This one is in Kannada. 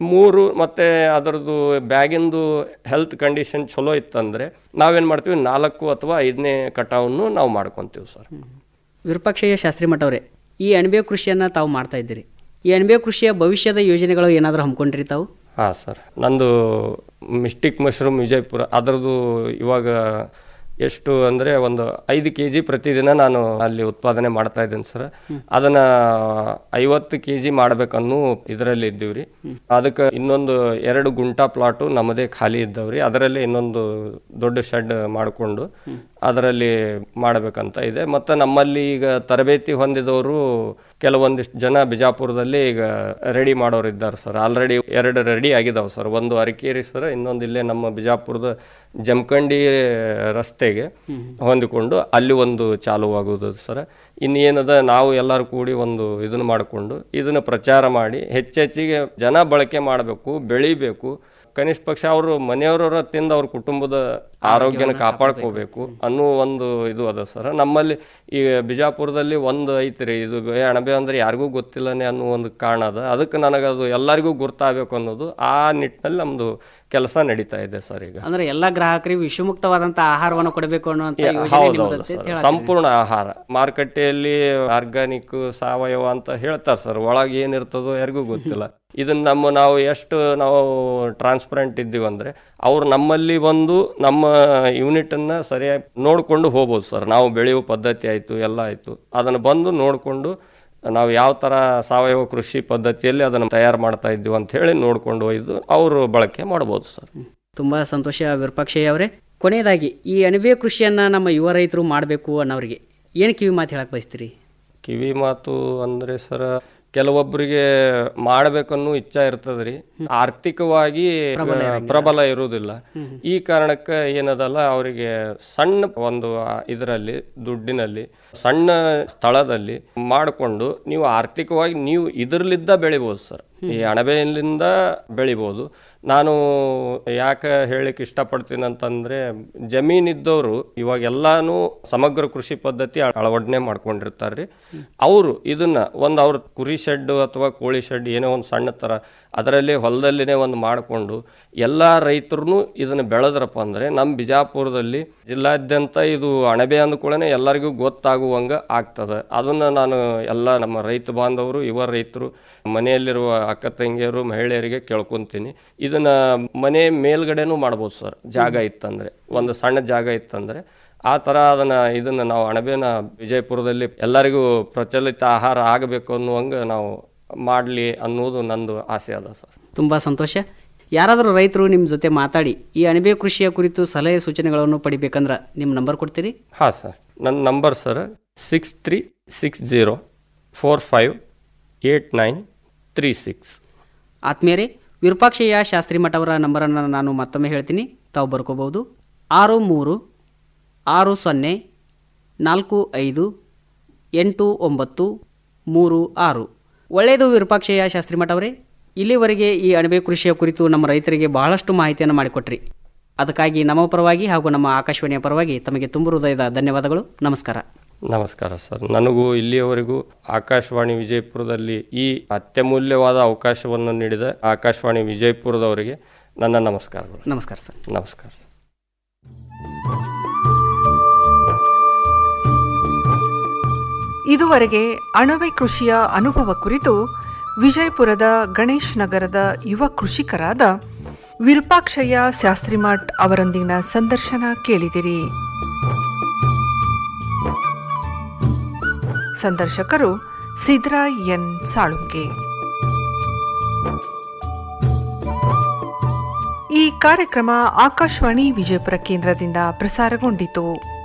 ಮೂರು ಮತ್ತೆ ಅದರದ್ದು ಬ್ಯಾಗಿಂದು ಹೆಲ್ತ್ ಕಂಡೀಷನ್ ಚಲೋ ಇತ್ತಂದ್ರೆ ನಾವೇನ್ ಮಾಡ್ತೀವಿ ನಾಲ್ಕು ಅಥವಾ ಐದನೇ ಕಟಾವನ್ನು ನಾವು ಮಾಡ್ಕೊಂತೀವಿ ಸರ್ ವಿರೂಪಾಕ್ಷಯ್ಯ ಶಾಸ್ತ್ರಿ ಮಠ ಅವರೇ ಈ ಅಣಬೆ ಕೃಷಿಯನ್ನು ತಾವು ಮಾಡ್ತಾ ಇದ್ದೀರಿ ಈ ಅಣಬೆ ಕೃಷಿಯ ಭವಿಷ್ಯದ ಯೋಜನೆಗಳು ಏನಾದರೂ ಹಮ್ಮಿಕೊಂಡ್ರಿ ತಾವು ಹಾಂ ಸರ್ ನಂದು ಮಿಸ್ಟಿಕ್ ಮಶ್ರೂಮ್ ವಿಜಯಪುರ ಅದರದ್ದು ಇವಾಗ ಎಷ್ಟು ಅಂದರೆ ಒಂದು ಐದು ಕೆ ಜಿ ಪ್ರತಿದಿನ ನಾನು ಅಲ್ಲಿ ಉತ್ಪಾದನೆ ಮಾಡ್ತಾ ಇದ್ದೇನೆ ಸರ್ ಅದನ್ನ ಐವತ್ತು ಕೆ ಜಿ ಮಾಡ್ಬೇಕನ್ನೋ ಇದರಲ್ಲಿ ಇದ್ದೀವ್ರಿ ಅದಕ್ಕೆ ಇನ್ನೊಂದು ಎರಡು ಗುಂಟಾ ಪ್ಲಾಟು ನಮ್ಮದೇ ಖಾಲಿ ಇದ್ದವ್ರಿ ಅದರಲ್ಲಿ ಇನ್ನೊಂದು ದೊಡ್ಡ ಶೆಡ್ ಮಾಡಿಕೊಂಡು ಅದರಲ್ಲಿ ಮಾಡಬೇಕಂತ ಇದೆ ಮತ್ತು ನಮ್ಮಲ್ಲಿ ಈಗ ತರಬೇತಿ ಹೊಂದಿದವರು ಕೆಲವೊಂದಿಷ್ಟು ಜನ ಬಿಜಾಪುರದಲ್ಲಿ ಈಗ ರೆಡಿ ಮಾಡೋರು ಇದ್ದಾರೆ ಸರ್ ಆಲ್ರೆಡಿ ಎರಡು ರೆಡಿ ಆಗಿದಾವೆ ಸರ್ ಒಂದು ಅರಕೇರಿ ಸರ್ ಇನ್ನೊಂದು ಇಲ್ಲೇ ನಮ್ಮ ಬಿಜಾಪುರದ ಜಮಖಂಡಿ ರಸ್ತೆಗೆ ಹೊಂದಿಕೊಂಡು ಅಲ್ಲಿ ಒಂದು ಚಾಲುವಾಗುವುದು ಸರ್ ಇನ್ನೇನದ ನಾವು ಎಲ್ಲರೂ ಕೂಡಿ ಒಂದು ಇದನ್ನು ಮಾಡಿಕೊಂಡು ಇದನ್ನು ಪ್ರಚಾರ ಮಾಡಿ ಹೆಚ್ಚೆಚ್ಚಿಗೆ ಜನ ಬಳಕೆ ಮಾಡಬೇಕು ಬೆಳಿಬೇಕು ಕನಿಷ್ಠ ಪಕ್ಷ ಅವರು ಮನೆಯವರ ತಿಂದು ಅವ್ರ ಕುಟುಂಬದ ಆರೋಗ್ಯನ ಕಾಪಾಡ್ಕೋಬೇಕು ಅನ್ನೋ ಒಂದು ಇದು ಅದ ಸರ್ ನಮ್ಮಲ್ಲಿ ಈ ಬಿಜಾಪುರದಲ್ಲಿ ಒಂದು ಐತ್ರಿ ಇದು ಏ ಅಣಬೆ ಅಂದ್ರೆ ಯಾರಿಗೂ ಗೊತ್ತಿಲ್ಲನೆ ಅನ್ನೋ ಒಂದು ಕಾರಣ ಅದ ಅದಕ್ಕೆ ನನಗದು ಎಲ್ಲರಿಗೂ ಗುರ್ತಾಗಬೇಕು ಅನ್ನೋದು ಆ ನಿಟ್ಟಿನಲ್ಲಿ ನಮ್ದು ಕೆಲಸ ನಡೀತಾ ಇದೆ ಸರ್ ಈಗ ಅಂದ್ರೆ ಎಲ್ಲ ಗ್ರಾಹಕರಿಗೆ ವಿಷಮುಕ್ತವಾದಂಥ ಆಹಾರವನ್ನು ಕೊಡಬೇಕು ಅನ್ನುವಂಥ ಯೋಜನೆ ಹೌದೌದು ನಿಮ್ಮದಂತೆ ಸರ್ ಹೇಳತ್ತೀರಿ. ಸಂಪೂರ್ಣ ಆಹಾರ ಮಾರುಕಟ್ಟೆಯಲ್ಲಿ ಆರ್ಗಾನಿಕ್ ಸಾವಯವ ಅಂತ ಹೇಳ್ತಾರೆ ಸರ್ ಒಳಗೆ ಏನಿರ್ತದೋ ಯಾರಿಗೂ ಗೊತ್ತಿಲ್ಲ ಇದನ್ನ ನಮ್ಮ ನಾವು ಎಷ್ಟು ನಾವು ಟ್ರಾನ್ಸ್ಪರೆಂಟ್ ಇದ್ದೀವಿ ಅಂದ್ರೆ ಅವ್ರು ನಮ್ಮಲ್ಲಿ ಬಂದು ನಮ್ಮ ಯೂನಿಟ್ ಅನ್ನ ಸರಿಯಾಗಿ ನೋಡ್ಕೊಂಡು ಹೋಗ್ಬೋದು ಸರ್ ನಾವು ಬೆಳೆಯುವ ಪದ್ಧತಿ ಆಯ್ತು ಎಲ್ಲ ಆಯ್ತು ಅದನ್ನ ಬಂದು ನೋಡ್ಕೊಂಡು ನಾವು ಯಾವ ತರ ಸಾವಯವ ಕೃಷಿ ಪದ್ಧತಿಯಲ್ಲಿ ಅದನ್ನು ತಯಾರು ಮಾಡ್ತಾ ಇದ್ದೀವಿ ಅಂತ ಹೇಳಿ ನೋಡ್ಕೊಂಡು ಒಯ್ದು ಅವರು ಬಳಕೆ ಮಾಡ್ಬೋದು ಸರ್ ತುಂಬಾ ಸಂತೋಷ ವಿರೂಪಾಕ್ಷಯ್ಯ ಅವರೇ ಕೊನೆಯದಾಗಿ ಈ ಅಣಬೆ ಕೃಷಿಯನ್ನ ನಮ್ಮ ಯುವ ರೈತರು ಮಾಡಬೇಕು ಅನ್ನೋರಿಗೆ ಏನು ಕಿವಿ ಮಾತು ಹೇಳಕ್ ಬಯಸ್ತೀರಿ ಕಿವಿ ಮಾತು ಅಂದ್ರೆ ಸರ ಕೆಲವೊಬ್ಬರಿಗೆ ಮಾಡ್ಬೇಕನ್ನೋ ಇಚ್ಛಾ ಇರ್ತದ್ರಿ ಆರ್ಥಿಕವಾಗಿ ಪ್ರಬಲ ಇರುವುದಿಲ್ಲ ಈ ಕಾರಣಕ್ಕೆ ಏನದಲ್ಲ ಅವರಿಗೆ ಸಣ್ಣ ಒಂದು ಇದರಲ್ಲಿ ದುಡ್ಡಿನಲ್ಲಿ ಸಣ್ಣ ಸ್ಥಳದಲ್ಲಿ ಮಾಡಿಕೊಂಡು ನೀವು ಆರ್ಥಿಕವಾಗಿ ನೀವು ಇದರ್ಲಿದ್ದ ಬೆಳಿಬೋದು ಸರ್ ಈ ಅಣಬೆಯಿಂದ ಬೆಳಿಬೋದು ನಾನು ಯಾಕೆ ಹೇಳಲಿಕ್ಕೆ ಇಷ್ಟಪಡ್ತೀನಿ ಅಂತಂದ್ರೆ ಜಮೀನಿದ್ದವರು ಇವಾಗ ಎಲ್ಲಾನು ಸಮಗ್ರ ಕೃಷಿ ಪದ್ಧತಿ ಅಳವಡನೆ ಮಾಡ್ಕೊಂಡಿರ್ತಾರ್ರಿ ಅವರು ಇದನ್ನ ಒಂದು ಅವ್ರ ಕುರಿ ಶೆಡ್ ಅಥವಾ ಕೋಳಿ ಶೆಡ್ ಏನೋ ಒಂದು ಸಣ್ಣ ತರ ಅದರಲ್ಲಿ ಹೊಲದಲ್ಲಿನೇ ಒಂದು ಮಾಡಿಕೊಂಡು ಎಲ್ಲ ರೈತರು ಇದನ್ನ ಬೆಳೆದ್ರಪ್ಪ ಅಂದ್ರೆ ನಮ್ಮ ಬಿಜಾಪುರದಲ್ಲಿ ಜಿಲ್ಲಾದ್ಯಂತ ಇದು ಅಣಬೆ ಅಂದ್ಕೂಡನೆ ಎಲ್ಲರಿಗೂ ಗೊತ್ತಾಗುವಂಗ ಆಗ್ತದೆ ಅದನ್ನ ನಾನು ಎಲ್ಲ ನಮ್ಮ ರೈತ ಬಾಂಧವರು ಯುವ ರೈತರು ಮನೆಯಲ್ಲಿರುವ ಅಕ್ಕ ತಂಗಿಯರು ಮಹಿಳೆಯರಿಗೆ ಕೇಳ್ಕೊಂತೀನಿ ಇದನ್ನ ಮನೆ ಮೇಲ್ಗಡೆನೂ ಮಾಡ್ಬೋದು ಸರ್ ಜಾಗ ಇತ್ತಂದ್ರೆ ಒಂದು ಸಣ್ಣ ಜಾಗ ಇತ್ತಂದ್ರೆ ಆ ಥರ ಅದನ್ನ ಇದನ್ನ ನಾವು ಅಣಬೆನ ವಿಜಯಪುರದಲ್ಲಿ ಎಲ್ಲರಿಗೂ ಪ್ರಚಲಿತ ಆಹಾರ ಆಗಬೇಕು ಅನ್ನುವಂಗೆ ನಾವು ಮಾಡಲಿ ಅನ್ನೋದು ನಂದು ಆಸೆ ಅದ ಸರ್ ತುಂಬಾ ಸಂತೋಷ ಯಾರಾದರೂ ರೈತರು ನಿಮ್ಮ ಜೊತೆ ಮಾತಾಡಿ ಈ ಅಣಬೆ ಕೃಷಿಯ ಕುರಿತು ಸಲಹೆ ಸೂಚನೆಗಳನ್ನು ಪಡಿಬೇಕಂದ್ರೆ ನಿಮ್ಮ ನಂಬರ್ ಕೊಡ್ತೀರಿ ಹಾಂ ಸರ್ ನನ್ನ number sir six three six zero four five eight nine three six ಆತ್ಮೀಯರೇ ವಿರೂಪಾಕ್ಷಯ್ಯ ಶಾಸ್ತ್ರಿ ಮಠ ಅವರ ನಂಬರನ್ನು ನಾನು ಮತ್ತೊಮ್ಮೆ ಹೇಳ್ತೀನಿ ತಾವು ಬರ್ಕೋಬಹುದು ಆರು ಮೂರು ಆರು ಸೊನ್ನೆ ನಾಲ್ಕು ಐದು ಎಂಟು ಒಂಬತ್ತು ಮೂರು ಆರು ಒಳ್ಳೆಯದು ವಿರೂಪಾಕ್ಷಯ್ಯ ಶಾಸ್ತ್ರಿ ಮಠ ಅವರೇ ಇಲ್ಲಿವರೆಗೆ ಈ ಅಣಬೆ ಕೃಷಿಯ ಕುರಿತು ನಮ್ಮ ರೈತರಿಗೆ ಬಹಳಷ್ಟು ಮಾಹಿತಿಯನ್ನು ಮಾಡಿಕೊಟ್ರಿ ಅದಕ್ಕಾಗಿ ನಮ್ಮ ಪರವಾಗಿ ಹಾಗೂ ನಮ್ಮ ಆಕಾಶವಾಣಿಯ ಪರವಾಗಿ ತಮಗೆ ತುಂಬ ಹೃದಯದ ಧನ್ಯವಾದಗಳು ನಮಸ್ಕಾರ ನಮಸ್ಕಾರ ಸರ್ ನನಗೂ ಇಲ್ಲಿಯವರೆಗೂ ಆಕಾಶವಾಣಿ ವಿಜಯಪುರದಲ್ಲಿ ಈ ಅತ್ಯಮೂಲ್ಯವಾದ ಅವಕಾಶವನ್ನು ನೀಡಿದ ಆಕಾಶವಾಣಿ ವಿಜಯಪುರದವರಿಗೆ ನನ್ನ ನಮಸ್ಕಾರಗಳು ನಮಸ್ಕಾರ ಸರ್ ನಮಸ್ಕಾರ ಇದುವರೆಗೆ ಅಣಬೆ ಕೃಷಿಯ ಅನುಭವ ಕುರಿತು ವಿಜಯಪುರದ ಗಣೇಶ್ ನಗರದ ಯುವ ಕೃಷಿಕರಾದ ವಿರೂಪಾಕ್ಷಯ್ಯ ಶಾಸ್ತ್ರಿಮಠ್ ಅವರೊಂದಿಗಿನ ಸಂದರ್ಶನ ಕೇಳಿದಿರಿ ಸಂದರ್ಶಕರು ಸಿದ್ರಾಯ್ ಎನ್ ಸಾಳುಂಕೆ ಈ ಕಾರ್ಯಕ್ರಮ ಆಕಾಶವಾಣಿ ವಿಜಯಪುರ ಕೇಂದ್ರದಿಂದ ಪ್ರಸಾರಗೊಂಡಿತು